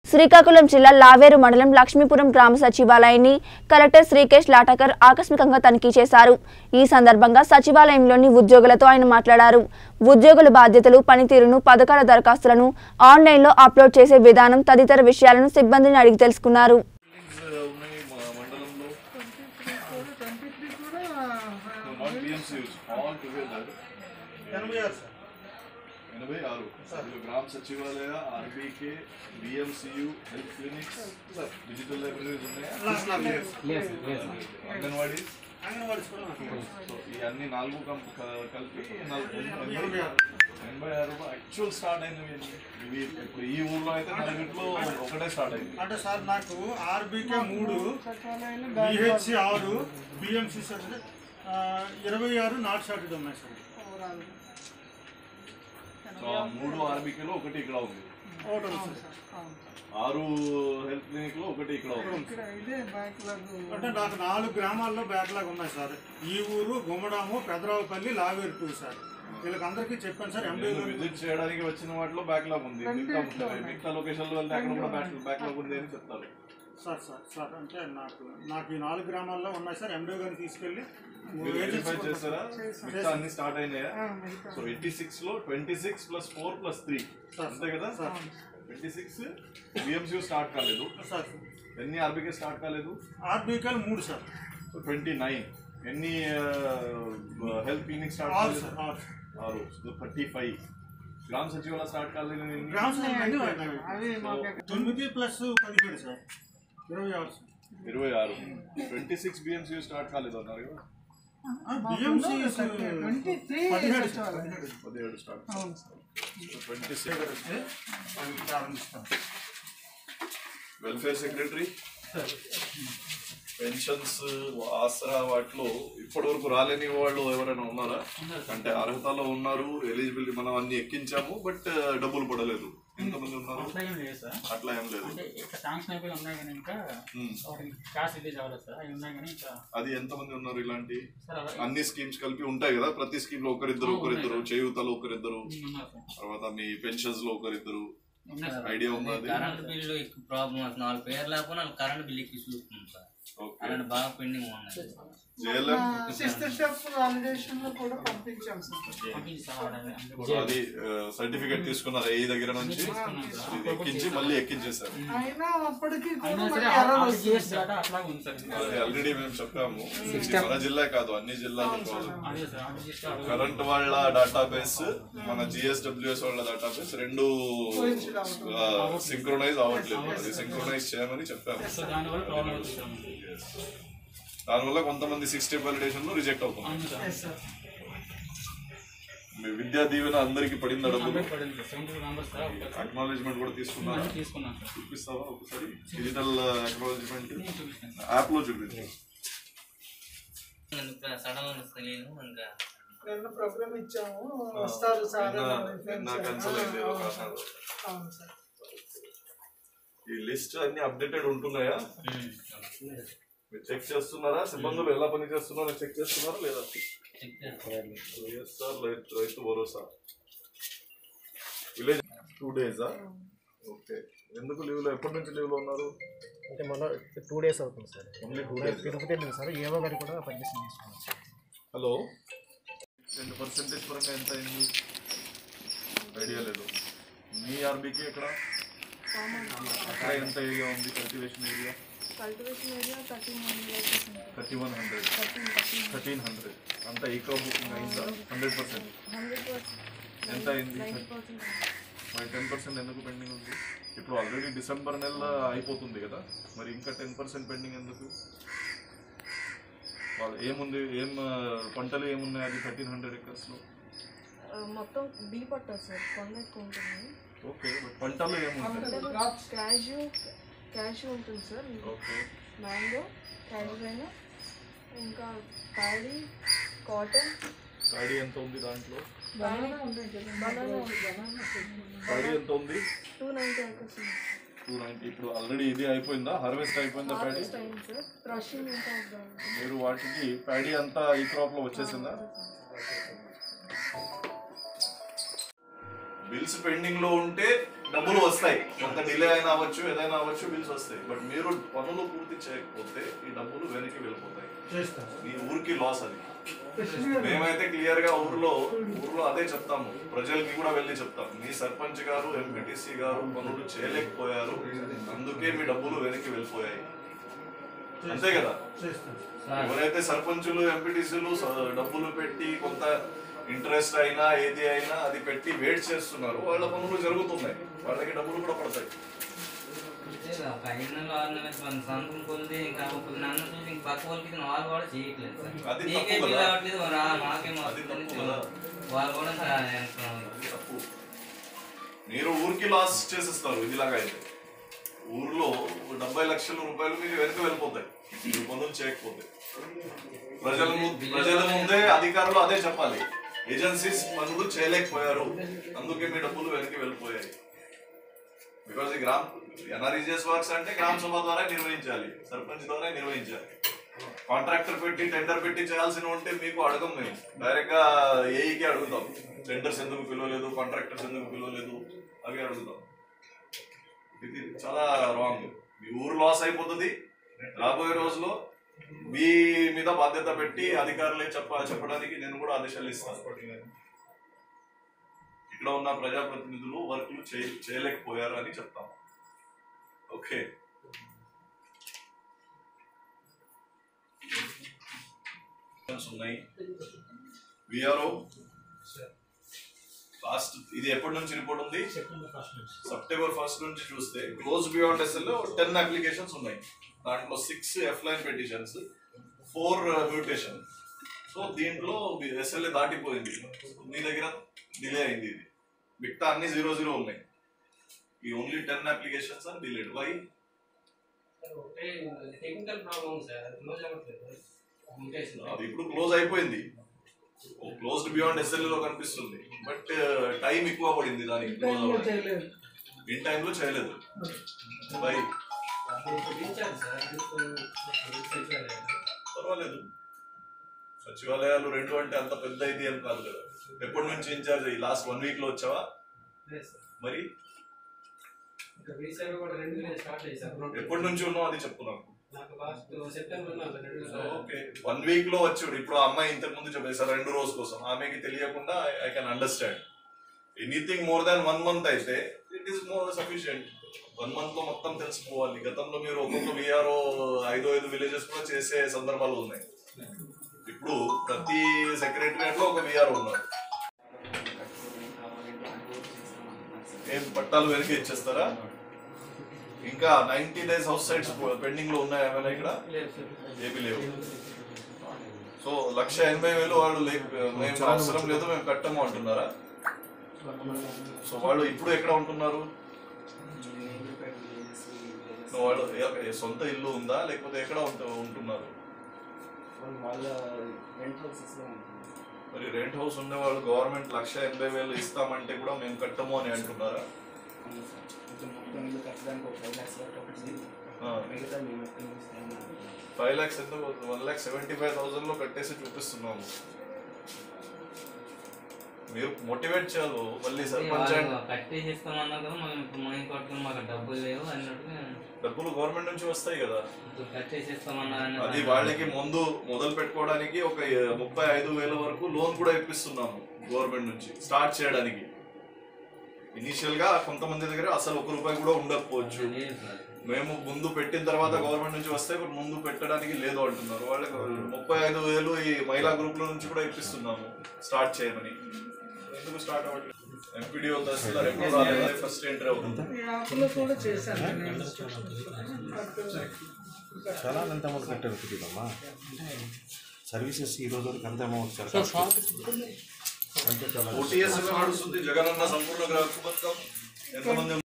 శ్రీకాకుళం జిల్లా లావేరు మండలం లక్ష్మీపురం గ్రామ సచివాలయాన్ని కలెక్టర్ శ్రీకేష్ లాటకర్ ఆకస్మికంగా తనిఖీ చేశారు ఈ సందర్భంగా సచివాలయంలోని ఉద్యోగులతో ఆయన మాట్లాడారు ఉద్యోగుల బాధ్యతలు పనితీరును పథకాల దరఖాస్తులను ఆన్లైన్లో అప్లోడ్ చేసే విధానం తదితర విషయాలను సిబ్బందిని అడిగి తెలుసుకున్నారు బిల్డింగ్స్ ఉన్నాయి మా మండలంలో నాట్ బిఎంసీస్ ఆల్ టుగెదర్ ఎనభై ఆరు సార్ ఎనభై ఆరు ఇందులో గ్రామ సచివాలయ RBK BMCU health clinics digital libraries ఉన్నాయా అంగన్వాడీ అంగన్వాడీ స్కూల్ నాకు. సో ఈ అన్ని నాలుగు కం- క- కలిపి నాలుగు ఎనభై ఆరు. ఎనభై ఆరు యాక్చువల్ స్టార్ట్ అయినవి ఏంటి? ఇవి ఇప్పుడు ఈ ఊర్లో అయితే నలుగురిలో ఒకటే స్టార్ట్ అయింది అంటే సార్ నాకు ఆర్బీకే మూడు బిహెచ్సి ఆరు బిఎంసి సార్ ఆ, ఇరవై ఆరు నాట్ షార్టెడ్ ఉన్నాయి సార్ సో ఆ మూడు ఆర్బీకేలో ఒకటి ఇక్కడ ఉంది ఒకటి ఉంది సార్ ఆరు హెల్త్ క్లినిక్ లో ఒకటి ఇక్కడ ఉంది అంటే నాకు నాలుగు గ్రామాల్లో బ్యాక్లాగ్ ఉన్నాయి సార్ ఈ ఊరు గుమ్మడాము పెదరావుపల్లి లావేరు టూ సార్ వీళ్ళకందరికీ చెప్పాను సార్ ఎండి నేను విజిట్ చేయడానికి వచ్చిన వాటిలో బ్యాక్లాగ్ ఉంది మిగతా మిగతా లొకేషన్ లో వెళ్తే అక్కడ కూడా బ్యాక్ బ్యాక్లాగ్ ఉంది అని చెప్తారు సార్ సార్ సార్ అంటే నాకు నాకు ఈ నాలుగు గ్రామాల్లో ఉన్నాయి సార్ ఎండి గారిని తీసుకెళ్ళి మీరు ఏజెన్సీ వెరిఫై చేస్తారా మిగతా అన్ని స్టార్ట్ అయినాయా సో ఎయిటీ సిక్స్ లో twenty six plus four plus three sir. అంతే కదా sir. Twenty six BMC start కాలేదు సార్ ఎన్ని ఆర్బీకే స్టార్ట్ కాలేదు ఆర్బీకేలు మూడు సార్ సో ట్వంటీ నైన్ ఎన్ని హెల్త్ క్లినిక్ స్టార్ట్ ఆరు కాలేదు సార్ ఆరు ఆరు థర్టీ ఫైవ్ గ్రామ సచివాలయ స్టార్ట్ కాలేదు ఎన్ని? గ్రామ తొమ్మిది ప్లస్ పదిహేడు సార్ ఇరవై ఆరు సార్ ఇరవై ఆరు ట్వంటీ సిక్స్ బిఎంసీ స్టార్ట్ కాలేదు అన్నారు కదా బిఎంసి పదిహేడు సార్ పదిహేడు పదిహేడు స్టార్ట్ ట్వంటీ సిక్స్ ప్రారంభిస్తాం వెల్ఫేర్ సెక్రటరీ పెన్షన్స్ ఆసరా వాటిలో ఇప్పటి వరకు రాలేని వాళ్ళు ఎవరైనా ఉన్నారా అంటే అర్హతలో ఉన్నారు ఎలిజిబిలిటీ మనం అన్ని ఎక్కించాము బట్ డబ్బులు పడలేదు ఎంతమంది ఉన్నారు అట్లా ఏం లేదు సార్ అట్లా ఏం లేదు అంటే ఇక్కడ శాంక్షన్ అయిపోయి ఉన్నాయి కానీ ఇంకా ఉమ్. వాటికి క్యాష్ రిలీజ్ అవ్వలేదు సార్ అవి ఉన్నాయి కానీ ఇంకా అది ఎంతమంది ఉన్నారు ఇలాంటి సార్ అలా అన్ని స్కీమ్స్ కలిపి ఉంటాయి కదా ప్రతి స్కీమ్ లో ఒకరిద్దరు ఒకరిద్దరు చేయూతలో ఒకరిద్దరు ఉన్నారు సార్ తర్వాత మీ పెన్షన్స్ లో ఒకరిద్దరు ఉన్నాయి సార్ ఐడియా ఉందా అది కరెంట్ బిల్లు ఎక్కువ ప్రాబ్లం వస్తుంది నాలుగు పేరు లేకపోతే నాకు కరెంట్ బిల్ ఎక్కువ చూస్తుంది సార్ ఓకే అలాంటి బాగా పెండింగ్ ఉన్నాయి జేఎల్ఎం సిక్స్త్ స్టెప్ వాలిడేషన్ లో కూడా పంపించాం సార్ పంపించి సార్ వాడాలి. అందుకే అది సర్టిఫికేట్ తీసుకున్నారు ఏ దగ్గర నుంచి ఇది ఎక్కించి మళ్ళీ ఎక్కించేశారు అయినా అప్పటికి కూడా అయినా సరే మనకి error ఆ వస్తుంది GS డేటా అట్లాగే ఉంది సార్ ఇంకా. అది ఆల్రెడీ మేము చెప్పాము ఇది మన జిల్లా కాదు అన్ని జిల్లాలు కాదు అదే సార్ ఆ GS డేటా కరెంట్ వాళ్ళ డేటాబేస్ మన జిఎస్డబ్ల్యూఎస్ వాళ్ళ డేటాబేస్ రెండు సింక్రొనైజ్ అవ్వట్లేదు అది సింక్రొనైజ్ చేయమని చెప్పాము సో దానివల్ల ప్రాబ్లం అవుతుంది సార్. దానివల్ల కొంతమంది సిక్స్టీ వాలిడేషన్ లో రిజెక్ట్ అవుతుంది అవును సార్ సార్ మీ విద్యా దీవెన అందరికి పడిందా డబ్బులు హండ్రెడ్ పడింది సార్ సెవెంటీ మెంబర్స్ సార్ ఒకసారి అక్నాలెడ్జ్మెంట్ కూడా తీసుకున్నారా అన్ని తీసుకున్నాను సార్ చూపిస్తావా ఒకసారి డిజిటల్ అక్నాలెడ్జ్మెంట్ నేను చూపిస్తాను సార్ యాప్ లో చూపించు సడన్ తెలియదు ఇంకా నిన్న ప్రోగ్రామ్ ఇచ్చాము వస్తారు సార్ నాకు కన్సల్ అయింది ఏదో కారణాలు. అవును సార్ ఈ లిస్ట్ అన్ని అప్డేటెడ్ ఉంటున్నాయా మీరు చెక్ చేస్తున్నారా సిబ్బందులు ఎలా పని చేస్తున్నారో చెక్ చేస్తున్నారా లేదా వైఎస్ఆర్ రైతు రైతు భరోసా విలేజ్ టూ డేసా ఓకే ఎందుకు లీవ్ లో ఎప్పటి నుంచి లీవ్ లో ఉన్నారు అంటే మన టూ డేస్ అవుతుంది sir only two days Tirupati వెళ్ళింది సార్ ఏవో గారు కూడా పర్మిషన్ తీసుకున్నాం సార్ హలో రెండు పర్సెంటేజ్ పరంగా ఎంత అయింది ఐడియా లేదు మీ ఆర్బీకి ఎక్కడ అక్కడ ఎంత ఏరియా ఉంది cultivation area cultivation area thirteen hundred thirty one hundred thirteen thirteen thirteen hundred అంతా ఈ క్రాప్ బుకింగ్ అయిందా హండ్రెడ్ పర్సెంట్ హండ్రెడ్ పర్సెంట్ ఎంత అయింది నైంటీ పర్సెంట్ మరి టెన్ పర్సెంట్ ఎందుకు పెండింగ్ ఉంది ఇప్పుడు ఆల్రెడీ డిసెంబర్ నెల అయిపోతుంది కదా మరి ఇంకా టెన్ పర్సెంట్ పెండింగ్ ఎందుకు వాళ్ళు ఏముంది ఏం ఆ, పంటలు ఏమున్నాయి అది థర్టీన్ హండ్రెడ్ ఎకర్స్లో మొత్తం బీ పట్టారు సార్ కొండ ఎక్కువ ఉంటుంది ఓకే బట్ పంటలు ఏముంటాయి క్యాష్యూ క్యాష్యూ ఉంటుంది సార్ ఓకే మ్యాంగో క్యాజువైన్ ఇంకా ప్యాడీ కాటన్ గాడి ఎంత ఉంది దాంట్లో బనానా బనానా గాడి ఎంత ఉంది టూ నైంటీ ఏకర్స్ ఉంది టూ నైన్టీ ఇప్పుడు ఆల్రెడీ ఇది అయిపోయిందా హార్వెస్ట్ అయిపోయిందా ప్యాడీ హార్వెస్ట్ అయింది సార్ క్రషింగ్ ఇంకా అవుతుంది మీరు వాటికి ప్యాడీ అంతా ఈ క్రాప్ లో వచ్చేసిందా బిల్స్ పెండింగ్ లో ఉంటే డబ్బులు వస్తాయి కొంత డిలే అయినా అవ్వచ్చు ఏదైనా అవ్వచ్చు బిల్స్ వస్తాయి బట్ మీరు పనులు పూర్తి చేయకపోతే ఈ డబ్బులు వెనక్కి వెళ్ళిపోతాయి చేస్తాం ఈ ఊరికి లాస్ అది మేమైతే క్లియర్ గా ఊర్లో ఊర్లో అదే చెప్తాము ప్రజలకి కూడా వెళ్ళి చెప్తాం మీ సర్పంచ్ గారు ఎంపీటీసీ గారు పనులు చేయలేకపోయారు అందుకే మీ డబ్బులు వెనక్కి వెళ్ళిపోయాయి అంతే కదా చేస్తాం ఎవరైతే సర్పంచులు ఎంపీటీసీలు డబ్బులు పెట్టి కొంత ఇంట్రెస్ట్ అయినా ఏది అయినా అది పెట్టి వెయిట్ చేస్తున్నారు వాళ్ళ పనులు జరుగుతున్నాయి వాళ్ళకి డబ్బులు కూడా పడతాయి ఒక ఐదు నెలలు ఆరు నెలలు మన సొంతం కొలిది ఇంకా ఒక నన్ను చూసి ఇంక పక్క వాళ్ళకి ఇచ్చిన వాళ్ళు కూడా చేయట్లేదు సార్ అది నీకే తప్పు బిల్ కదా. రావట్లేదు రా మాకేం అది వస్తుంది తప్పు కదా. వాళ్ళు కూడా సార్ అనుకున్నాం అది తప్పు మీరు ఊరికి లాస్ చేసేస్తారు ఇదిలాగా అయితే ఊర్లో డెబ్బై లక్షల రూపాయలు మీకు వెనక వెళ్ళిపోతాయి మీరు పనులు చేయకపోతే ప్రజల ము- ప్రజల ముందే అధికారులు అదే చెప్పాలి ఏజెన్సీస్ పనులు చేయలేకపోయారు అందుకే మీ డబ్బులు వెనక్కి వెళ్ళిపోయాయి బికాస్ ఈ గ్రామ్ ఎన్ఆర్ఈజిఎస్ వర్క్స్ అంటే గ్రామ సభ ద్వారా నిర్వహించాలి సర్పంచ్ ద్వారా నిర్వహించాలి కాంట్రాక్టర్ పెట్టి టెండర్ పెట్టి చేయాల్సిన ఉంటే మీకు అడగం మేము డైరెక్ట్ గా ఏఈకి అడుగుతాం టెండర్స్ ఎందుకు పిలవలేదు కాంట్రాక్టర్స్ ఎందుకు పిలవలేదు అవి అడుగుతాం ఇది చాలా రాంగ్ మీ ఊరు లాస్ అయిపోతుంది రాబోయే రోజులో మీ మీద బాధ్యత పెట్టి అధికారులే చెప్ప చెప్పడానికి నేను కూడా ఆదేశాలు ఇస్తాను ఇక్కడ ఉన్న ప్రజాప్రతినిధులు వర్క్లు చేయ చేయలేకపోయారు అని చెప్తాం ఓకే ఉన్నాయి విఆర్ఓ లాస్ట్ ఇది ఎప్పటి నుంచి రిపోర్ట్ ఉంది సెప్టెంబర్ ఫస్ట్ నుంచి చూస్తే close beyond SL ten applications ఉన్నాయి దాంట్లో six F line petitions four mutation so దీంట్లో ఎస్ఎల్ఏ దాటిపోయింది మీ దగ్గర డిలే అయింది ఇది మిగతా అన్ని జీరో జీరో ఉన్నాయి ఈ only ten applications are delayed by technical problem sir అది క్లోజ్ అవ్వట్లేదు మ్యూటేషన్ అది ఇప్పుడు క్లోజ్ అయిపోయింది క్లోజ్డ్ బియాండ్ ఎస్ఎల్ఏ లో కనిపిస్తుంది బట్ టైం ఎక్కువ పడింది దానికి క్లోజ్ అవ్వడానికి చేయలేదు ఇన్ టైంలో చేయలేదు వై ఇచ్చారు సార్ సచివాలయం పర్వాలేదు సచివాలయాలు రెండు అంటే అంత పెద్ద ఇది ఏం కాదు కదా ఎప్పటి నుంచి ఇన్ఛార్జ్ లాస్ట్ వన్ వీక్ లో వచ్చావా లేదు సార్ మరి ఇంకా రీసెంట్ కూడా రెండు వేలు స్టార్ట్ చేశారు ఎప్పటి నుంచి ఉన్నావు అది చెప్పు నాకు నాకు లాస్ట్ సెప్టెంబర్ లో రెండు వేల ఓకే వన్ వీక్ లో వచ్చాడు ఇప్పుడు ఆ అమ్మాయి ఇంతకు ముందు చెప్పేది సార్ రెండు రోజు కోసం ఆమెకి తెలియకుండా I can understand anything more than one month అయితే it is more sufficient one month లో మొత్తం తెలిసిపోవాలి గతంలో మీరు ఒక్కొక్క విఆర్ఓ ఐదు ఐదు విలేజెస్ కూడా చేసే సందర్భాలు ఉన్నాయి ఇప్పుడు ప్రతి సెక్రటరియట్ లో ఒక విఆర్ఓ ఉన్నారు ఏం పట్టాలు వెనక్కి ఇచ్చేస్తారా ఇంకా ninety days house sites pending లో ఉన్నాయా ఏమైనా ఇక్కడ లేదు సార్ ఏమీ లేవు సో లక్ష ఎనభై వేలు వాళ్ళు లేక మేము అవసరం లేదు మేము కట్టము అంటున్నారా సో వాళ్ళు ఇప్పుడు ఎక్కడ ఉంటున్నారు సో వాళ్ళు ఏ- ఏ సొంత ఇల్లు ఉందా లేకపోతే ఎక్కడ ఉంట- ఉంటున్నారు మరి రెంట్ హౌస్ ఉన్న వాళ్ళు గవర్నమెంట్ లక్ష ఎనభై వేలు ఇస్తామంటే కూడా మేము కట్టము అని అంటున్నారా ఫైవ్ ల్యాక్స్ ఎంత one lakh seventy five thousand లో కట్టేసి చూపిస్తున్నాము మీరు మోటివేట్ చేయాలి మళ్ళీ సర్పంచ్ అండ్ వాళ్ళు కట్టేసిస్తామన్నా కదా మనం ఇప్పుడు మనీ కట్టుకుని మాకు డబ్బులు లేవు అన్నట్టుగా డబ్బులు గవర్నమెంట్ నుంచి వస్తాయి కదా ఇప్పుడు కట్టేసిస్తామన్నా అది వాళ్ళకి ముందు మొదలు పెట్టుకోవడానికి ఒక ముప్పై ఐదు వేల వరకు లోన్ కూడా ఇప్పిస్తున్నాము గవర్నమెంట్ నుంచి స్టార్ట్ చేయడానికి ఇనిషియల్ గా కొంతమంది దగ్గర అసలు ఒక రూపాయి కూడా ఉండకపోవచ్చు లేదు సార్ మేము ముందు పెట్టిన తర్వాత గవర్నమెంట్ నుంచి వస్తే ఇప్పుడు ముందు పెట్టడానికి లేదు అంటున్నారు వాళ్ళకి ముప్పై ఐదు వేలు ఈ మహిళా గ్రూపుల నుంచి కూడా ఇప్పిస్తున్నాము స్టార్ట్ చేయమని ఎందుకు స్టార్ట్ అవ్వట్లేదు ఎంపీడీఓ తహసీల్దార్ ఎప్పుడు రాలేదు ఫస్ట్ ఎంట్రీ అవుతుంది ఈ యాప్లో కూడా చేశాను నేను. చాలా ఎంత అమౌంట్ కట్టారు తెలియదమ్మా సర్వీసెస్ ఈ రోజు వరకు ఎంత అమౌంట్ సార్ అంటే చాలా ఓటీఎస్ నడుస్తుంది జగనన్న సంపూర్ణ గ్రాహక పథకం ఎంతమంది